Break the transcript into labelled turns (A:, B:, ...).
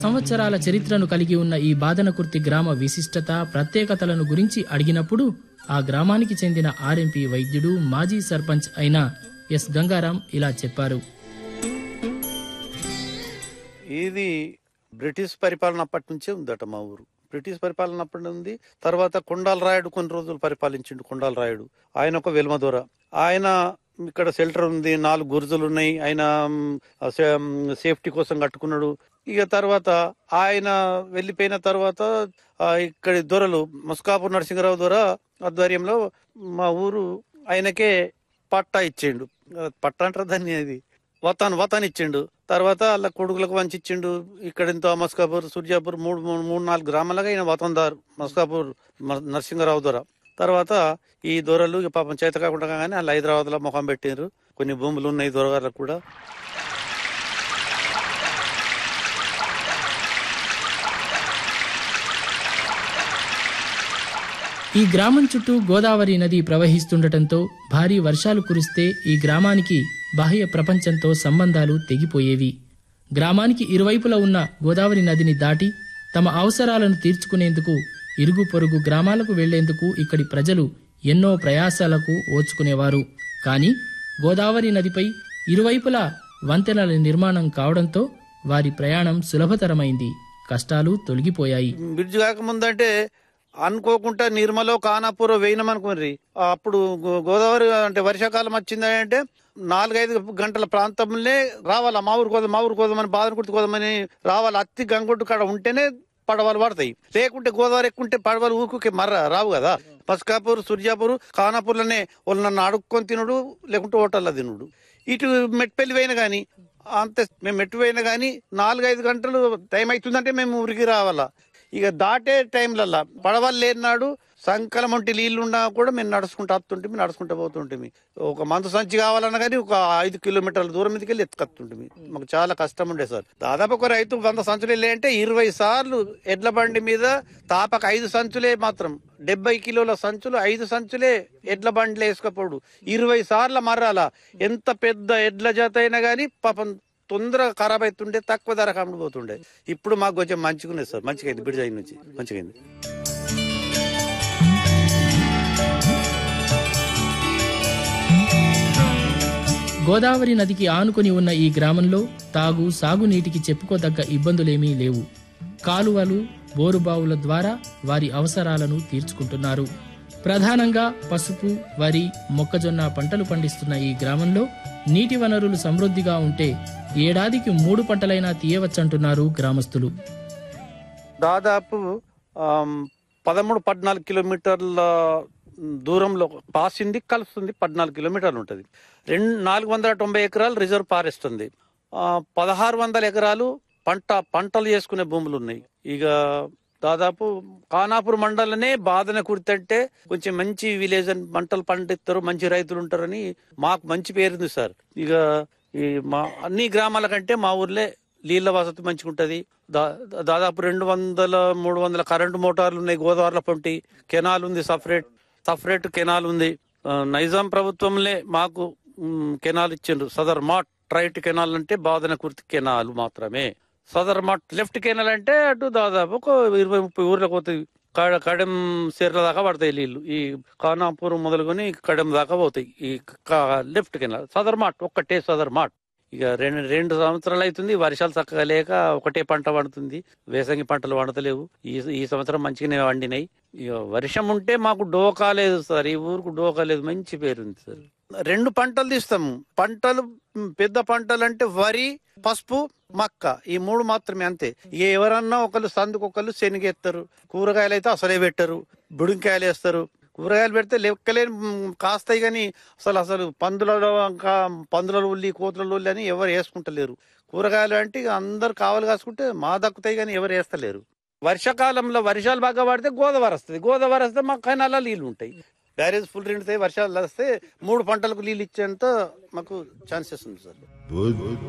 A: సంవత్సరాల చరిత్రను కలిగి ఉన్న ఈ బాదనకుర్తి గ్రామ విశిష్టత ప్రత్యేకతలను గురించి అడిగినప్పుడు ఆ గ్రామానికి చెందిన ఆర్ఎంపీ వైద్యుడు మాజీ సర్పంచ్ అయిన ఎస్ గంగారాం ఇలా చెప్పారు
B: ఇది బ్రిటిష్ పరిపాలన అప్పటి నుంచే ఉందట మా ఊరు బ్రిటిష్ పరిపాలన అప్పటి ఉంది తర్వాత కొండాల రాయుడు కొన్ని రోజులు పరిపాలించిండు కొండాల రాయుడు ఆయన ఒక వెల్మదొర ఆయన ఇక్కడ షెల్టర్ ఉంది నాలుగు గురుజులు ఉన్నాయి ఆయన మ్, సే- మ్, సేఫ్టీ కోసం కట్టుకున్నాడు ఇక తర్వాత ఆయన వెళ్ళిపోయిన తర్వాత ఆ, ఇక్కడి దొరలు ముస్కాపూర్ నరసింహరావు దొర ఆధ్వర్యంలో మా ఊరు ఆయనకే పట్టా ఇచ్చిండు ఆ, పట్టా అంటారు దాన్ని అది వతాన్ వతాన్ ఇచ్చిండు తర్వాత అలా కొడుకులకు వంచి ఇచ్చిండు ఇక్కడ ఇంత మస్కాపూర్ సూర్యాపూర్ మూడు మూడు మూడు నాలుగు గ్రామాలుగా ఆయన వతందారు మస్కాపూర్ మ- నరసింహరావు దొర తర్వాత ఈ దొరలు ఇక పాపం చేత కాకుండా కానీ వాళ్ళు హైదరాబాద్ లో ముఖం పెట్టిండ్రు కొన్ని భూములు ఉన్నాయి దొరగారులకు కూడా
A: ఈ గ్రామం చుట్టూ గోదావరి నది ప్రవహిస్తుండటంతో భారీ వర్షాలు కురిస్తే ఈ గ్రామానికి బాహ్య ప్రపంచంతో సంబంధాలు తెగిపోయేవి గ్రామానికి ఇరువైపులా ఉన్న గోదావరి నదిని దాటి తమ అవసరాలను తీర్చుకునేందుకు ఇరుగు పొరుగు గ్రామాలకు వెళ్లేందుకు ఇక్కడి ప్రజలు ఎన్నో ప్రయాసాలకు ఓచుకునేవారు కానీ గోదావరి నదిపై ఇరువైపులా వంతెనల నిర్మాణం కావడంతో వారి ప్రయాణం సులభతరమైంది కష్టాలు తొలగిపోయాయి
B: బ్రిడ్జ్ కాకముందంటే అనుకోకుండా నిర్మలో కానాపూర్ వేయినాం అనుకుని అప్పుడు గో- గోదావరి అంటే వర్షాకాలం వచ్చింది అంటే నాలుగైదు గంటల ప్రాంతంలో రావాలా మా ఊరు కోదాం మా ఊరు కోదామని బాధను కుర్తి కోదామని రావాలి అత్తి గంగొట్టు కాడ ఉంటేనే పడవలు పడతాయి లేకుంటే గోదావరి ఎక్కుంటే పడవలు ఊరుకుకే మర్ర రావు కదా పస్కాపూర్ సూర్యాపూర్ కానాపూర్లోనే వాళ్ళు నన్ను అడుక్కొని తినుడు లేకుంటే హోటల్లో తినుడు ఇటు మెట్పల్లి పోయినా కానీ అంతే మేము మెట్టు పోయినా కానీ నాలుగైదు గంటలు టైం అవుతుందంటే మేము ఊరికి రావాలా ఇక దాటే టైంలల్లా పడవలు లేనాడు సంకలం వంటి నీళ్లు ఉన్నా కూడా మేము నడుచుకుంటూ వస్తుంటే నడుచుకుంటూ పోతుంటే ఒక మందు సంచి కావాలన్నా కానీ ఒక ఐదు కిలోమీటర్ల దూరం మీదకి వెళ్ళి ఎత్తుకొస్తుంటే మాకు చాలా కష్టం ఉండే సార్ దాదాపు ఒక రైతు వంద సంచులు వెళ్ళి అంటే ఇరవై సార్లు ఎడ్ల బండి మీద తాపక ఐదు సంచులే మాత్రం డెబ్బై కిలోల సంచులు ఐదు సంచులే ఎడ్ల బండిలో వేసుకపోడు ఇరవై సార్ల మర్రాల ఎంత పెద్ద ఎడ్ల జాత అయినా కానీ పాపం తొందరగా ఖరాబ్ అవుతుండే తక్కువ ధరకు అమ్ముడుపోతుండే ఇప్పుడు మాకు కొంచెం మంచిగా ఉన్నది సార్ మంచిగా అయింది బ్రిడ్జ్ అయిన నుంచి మంచిగా అయింది
A: గోదావరి నదికి ఆనుకొని ఉన్న ఈ గ్రామంలో తాగు సాగునీటికి చెప్పుకోదగ్గ ఇబ్బందులేమీ లేవు కాలువలు బోరుబావుల ద్వారా వారి అవసరాలను తీర్చుకుంటున్నారు ప్రధానంగా పసుపు వరి మొక్కజొన్న పంటలు పండిస్తున్న ఈ గ్రామంలో నీటి వనరులు సమృద్ధిగా ఉంటే ఏడాదికి మూడు పంటలైనా తీయవచ్చంటున్నారు గ్రామస్తులు
B: దాదాపు ఆమ్, పదమూడు పద్నాలుగు కిలోమీటర్ల దూరంలో పాసింది కలుస్తుంది పద్నాలుగు కిలోమీటర్లు ఉంటుంది రెండు నాలుగు వందల తొంభై ఎకరాలు రిజర్వ్ ఫారెస్ట్ ఉంది ఆ, పదహారు వందల ఎకరాలు పంట పంటలు చేసుకునే భూములు ఉన్నాయి ఇక దాదాపు కానాపూర్ మండలనే బాధన కుర్తంటే కొంచెం మంచి విలేజ్ అని పంటలు పండిస్తారు మంచి రైతులు ఉంటారని మాకు మంచి పేరుంది సార్ ఇక ఈ మా అన్ని గ్రామాల కంటే మా ఊర్లే నీళ్ళ వసతి మంచిగా ఉంటది దా- దాదాపు రెండు వందల మూడు వందల కరెంటు మోటార్లు ఉన్నాయి గోదావరిలో పొంటి కెనాల్ ఉంది సపరేట్ సపరేట్ కెనాల్ ఉంది ఆ, నైజాం ప్రభుత్వంలో మాకు మ్, కెనాల్ ఇచ్చిండ్రు సదర్ మాట్ రైట్ కెనాల్ అంటే బాధన కుర్తి కెనాల్ మాత్రమే సదర్ మాట్ లెఫ్ట్ కెనాల్ అంటే అటు దాదాపు ఒక ఇరవై ముప్పై ఊర్లకు పోతాయి కడ కడెం సేర్ల దాకా పడతాయి నీళ్లు ఈ ఖానాపూర్ మొదలుకొని కడెం దాకా పోతాయి ఈ క- లెఫ్ట్ కెనాల్ సదర్ మాట్ ఒక్కటే సదర్ మాట్ ఇక రెండు రెండు సంవత్సరాలు అవుతుంది వర్షాలు చక్కగా లేక ఒకటే పంట పండుతుంది వేసంగి పంటలు పండతలేవు ఈ ఈ సంవత్సరం మంచిగానే వండినాయి ఇక వర్షం ఉంటే మాకు డోకా లేదు సార్ ఈ ఊరుకు డోకా లేదు మంచి పేరుంది సార్ రెండు పంటలు తీస్తాము పంటలు మ్, పెద్ద పంటలు అంటే వరి పసుపు మక్క ఈ మూడు మాత్రమే అంతే ఇక ఎవరన్నా ఒకళ్ళు సందుకు ఒకళ్ళు శనగెత్తారు కూరగాయలు అయితే అసలే పెట్టరు బుడింకాయలు వేస్తారు కూరగాయలు పెడితే లెక్కలేని మ్, కాస్తాయి కానీ అసలు అసలు పందులలో ఇంకా పందుల ఉల్లి కోతుల ఉల్లి అని ఎవరు వేసుకుంటలేరు కూరగాయలు అంటే ఇక అందరు కావాలి కాసుకుంటే మా దక్కుతాయి కానీ ఎవరు వేస్తలేరు వర్షాకాలంలో వర్షాలు బాగా పడితే గోదావరి వస్తుంది గోదావరి వస్తే మాకు కైనాల నీళ్ళు ఉంటాయి బ్యారేజ్ ఫుల్ నిండితే వర్షాలు వస్తే మూడు పంటలకు నీళ్ళు ఇచ్చేంత మాకు ఛాన్సెస్ ఉంది సార్